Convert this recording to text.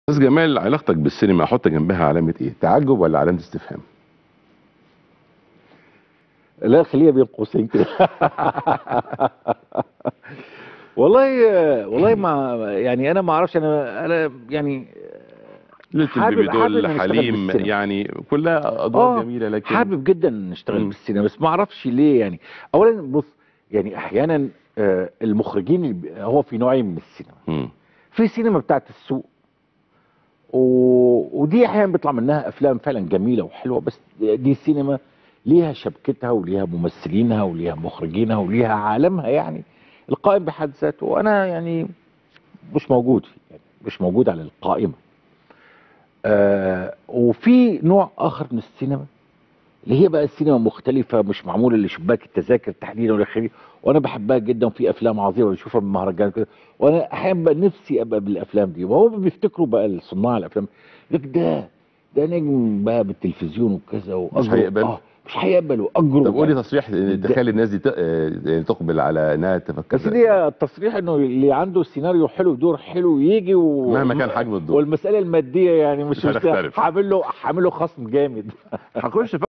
استاذ جمال علاقتك بالسينما احط جنبها علامه ايه تعجب ولا علامه استفهام لا خليها بين قوسين كده والله والله ما يعني انا ما اعرفش انا انا يعني ليله حابب- البيبي حابب دول إن أشتغل حليم بالسينما. يعني كلها ادوار آه، جميله لكن حابب جدا نشتغل مم. بالسينما بس ما اعرفش ليه يعني اولا بص يعني احيانا آه، المخرجين اللي بي- هو في نوعين من السينما مم. في سينما بتاعت السوق و... ودي احيانا بيطلع منها افلام فعلا جميله وحلوه بس دي سينما ليها شبكتها وليها ممثلينها وليها مخرجينها وليها عالمها يعني القائم بحد ذاته وانا يعني مش موجود فيه يعني مش موجود على القائمه آه وفي نوع اخر من السينما اللي هي بقى السينما مختلفة مش معمولة لشباك التذاكر تحديدا ولا آخره وأنا بحبها جدا وفي أفلام عظيمة بشوفها من مهرجانات كده وأنا أحيانا بقى نفسي أبقى بالأفلام دي وهو بيفتكروا بقى صناع الأفلام يقول لك ده ده نجم بقى بالتلفزيون وكذا وأجره هيقبل؟ آه مش هيقبل وأجره طب قولي بقى. تصريح تخلي الناس دي ت- آه، تقبل على انها تفكر بس دي التصريح انه اللي عنده سيناريو حلو دور حلو يجي و... مهما كان حجم الدور والمسألة المادية يعني مش مش مش هنختلف. هعمل له هعمل له خصم جامد هخش